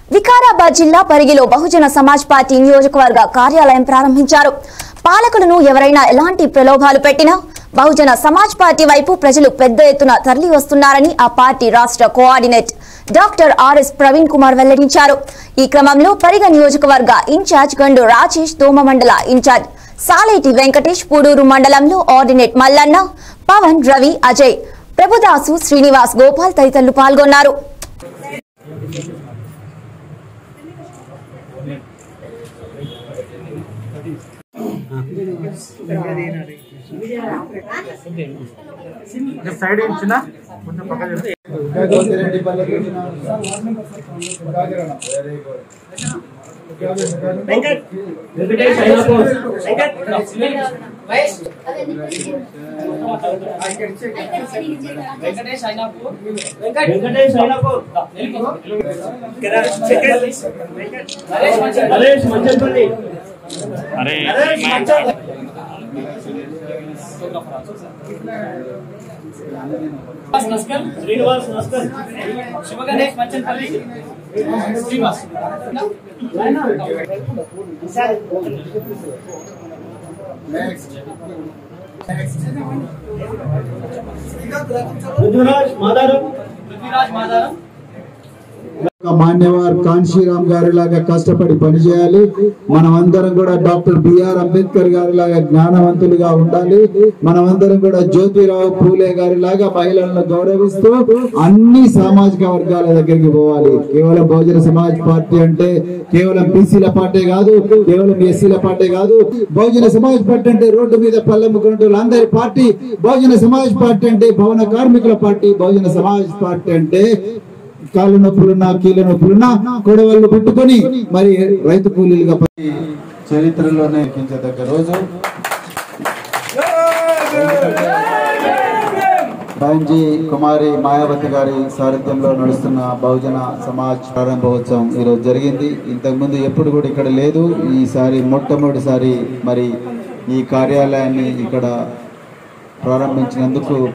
వికారాబాద్ జిల్లా పరిగిలో బహుజన సమాజ్ పార్టీ నియోజకవర్గ కార్యాలయం ప్రారంభించారు పాలకులను ఎవరైనా ఎలాంటి ప్రలోభాలు పెట్టినా బహుజన సమాజ్ పార్టీ వైపు ప్రజలు పెద్ద ఎత్తున తరలి వస్తున్నారని ఆ పార్టీ రాష్ట్ర coordinate doctor RS Praveen Kumar వెల్లడించారు ఈ క్రమంలో పరిగ నియోజకవర్గ ఇన్ఛార్జ్ గండు రాజేష్ దోమ మండల ఇన్ఛార్జ్ సాలేటి వెంకటేష్ పూడూరు మండలంలో ఆర్డినేట్ మల్లన్న పవన్ రవి అజయ్ ప్రభుదాసు శ్రీనివాస్ గోపాల్ తదితరులు పాల్గొన్నారు సైడ్ ఇచ్చిన కొంచెం పక్క చేస్తే వెంకటేష్ అయినప్పుడు వెంకటేష్ అయినప్పుడు నరేష్ మంచంపల్లి నరేష్ మంచం నస్కర్ శ్రీనివాస్ నస్కర్ శివ గణేష్ మంచంపల్లి శ్రీనివాస్ రుజురాజ్ మాదారం పృథ్వీరాజ్ మాదారం ఒక మాన్యవార్ కాన్షీరామ్ గారి లాగా కష్టపడి పనిచేయాలి మనం అందరం కూడా డాక్టర్ బిఆర్ అంబేద్కర్ గారి లాగా జ్ఞానవంతులుగా ఉండాలి మనమందరం కూడా జ్యోతిరావు పూలే గారి లాగా మహిళలను గౌరవిస్తూ అన్ని సామాజిక వర్గాల దగ్గరికి పోవాలి కేవలం బహుజన సమాజ్ పార్టీ అంటే కేవలం బీసీల పార్టీ కాదు కేవలం ఎస్సీల పార్టీ కాదు బహుజన సమాజ్ పార్టీ అంటే రోడ్డు మీద పల్లెమ్ముకున్నట్టు అందరి పార్టీ బహుజన సమాజ్ పార్టీ అంటే భవన కార్మికుల పార్టీ బహుజన సమాజ్ పార్టీ అంటే కాళ్ళ నొప్పులున్నా కీళ్ళ నొప్పులున్నా కొడవళ్ళు పెట్టుకొని మరి రైతు కూలీలుగా పని చరిత్రలోనే ఎక్కించదగ్గ రోజు బంజీ కుమారి మాయావతి గారి సారథ్యంలో నడుస్తున్న బహుజన సమాజ్ ప్రారంభోత్సవం ఈరోజు జరిగింది ఇంతకుముందు ఎప్పుడు కూడా ఇక్కడ లేదు ఈసారి మొట్టమొదటిసారి మరి ఈ కార్యాలయాన్ని ఇక్కడ ప్రారంభించినందుకు